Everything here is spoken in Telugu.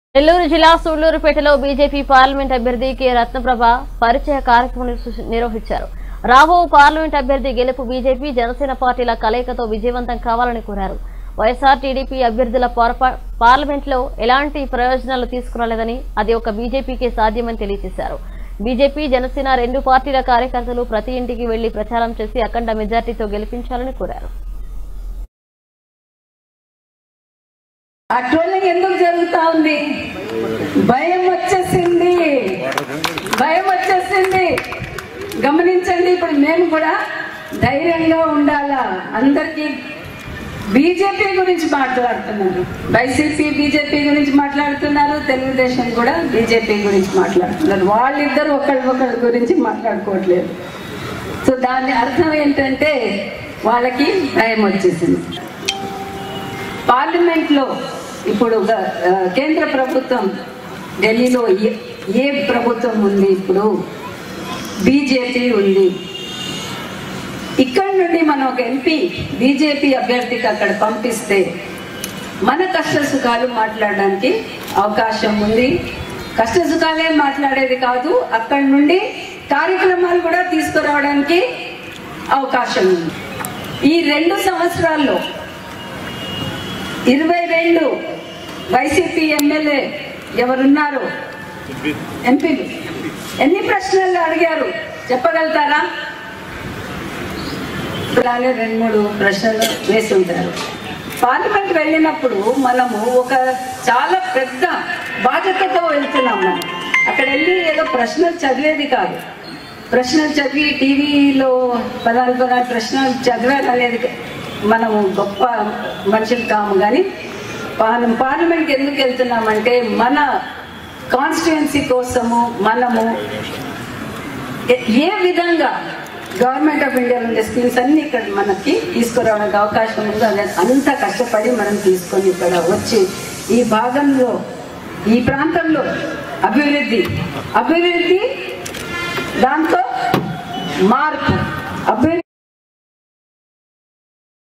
నెల్లూరు జిల్లా సూళ్లూరుపేటలో బీజేపీ పార్లమెంట్ అభ్యర్థి కె రత్నప్రభ పరిచయ కార్యక్రమం నిర్వహి- నిర్వహించారు రాబో పార్లమెంట్ అభ్యర్థి గెలుపు బీజేపీ జనసేన పార్టీల కలయికతో విజయవంతం కావాలని కోరారు వైఎస్ఆర్ టీడీపీ అభ్యర్థుల పొరపా- పార్లమెంట్లో ఎలాంటి ప్రయోజనాలు తీసుకురాలేదని అది ఒక బీజేపీకే సాధ్యమని తెలియజేశారు బీజేపీ జనసేన రెండు పార్టీల కార్యకర్తలు ప్రతి ఇంటికి వెళ్లి ప్రచారం చేసి అఖండ మెజార్టీతో గెలిపించాలని కోరారు ఆ ట్రోలింగ్ ఎందుకు జరుగుతా ఉంది భయం వచ్చేసింది భయం వచ్చేసింది గమనించండి ఇప్పుడు మేము కూడా ధైర్యంగా ఉండాలా అందరికీ బీజేపీ గురించి మాట్లాడుతున్నారు వైసీపీ బీజేపీ గురించి మాట్లాడుతున్నారు తెలుగుదేశం కూడా బీజేపీ గురించి మాట్లాడుతున్నారు వాళ్ళిద్దరు ఒకళ్ళ ఒకళ్ళ గురించి మాట్లాడుకోవట్లేదు సో దాని అర్థం ఏంటంటే వాళ్ళకి భయం వచ్చేసింది పార్లమెంట్ లో ఇప్పుడు గ- ఆ, కేంద్ర ప్రభుత్వం ఢిల్లీలో ఏ- ఏ ప్రభుత్వం ఉంది ఇప్పుడు బీజేపీ ఉంది ఇక్కడ నుండి మనం ఒక ఎంపీ బీజేపీ అభ్యర్థికి అక్కడ పంపిస్తే మన కష్ట సుఖాలు మాట్లాడడానికి అవకాశం ఉంది కష్ట సుఖాలే మాట్లాడేది కాదు అక్కడ నుండి కార్యక్రమాలు కూడా తీసుకురావడానికి అవకాశం ఉంది ఈ రెండు సంవత్సరాల్లో ఇరవై రెండు వైసీపీ ఎమ్మెల్యే ఎవరున్నారు ఎంపీలు ఎన్ని ప్రశ్నలు అడిగారు చెప్పగలుగుతారా అలాగే రెండు మూడు ప్రశ్నలు వేసి ఉంటారు పార్లమెంట్ వెళ్ళినప్పుడు మనము ఒక చాలా పెద్ద బాధ్యతతో వెళ్తున్నాం మనం అక్కడ వెళ్ళి ఏదో ప్రశ్నలు చదివేది కాదు ప్రశ్నలు చదివి టీవీలో పదాలు పదాలు ప్రశ్నలు చదివేది మనము గొప్ప మనుషులు కాము కానీ మనం పార్లమెంట్కి ఎందుకు వెళ్తున్నామంటే మన కాన్స్టిట్యున్సీ కోసము మనము ఏ- ఏ విధంగా గవర్నమెంట్ ఆఫ్ ఇండియా ఉండే స్కీమ్స్ అన్ని ఇక్కడ మనకి తీసుకురావడానికి అవకాశం ఉందో అదే అంత కష్టపడి మనం తీసుకొని ఇక్కడ వచ్చి ఈ భాగంలో ఈ ప్రాంతంలో అభివృద్ధి అభివృద్ధి దాంతో మార్పు అభివృద్ధి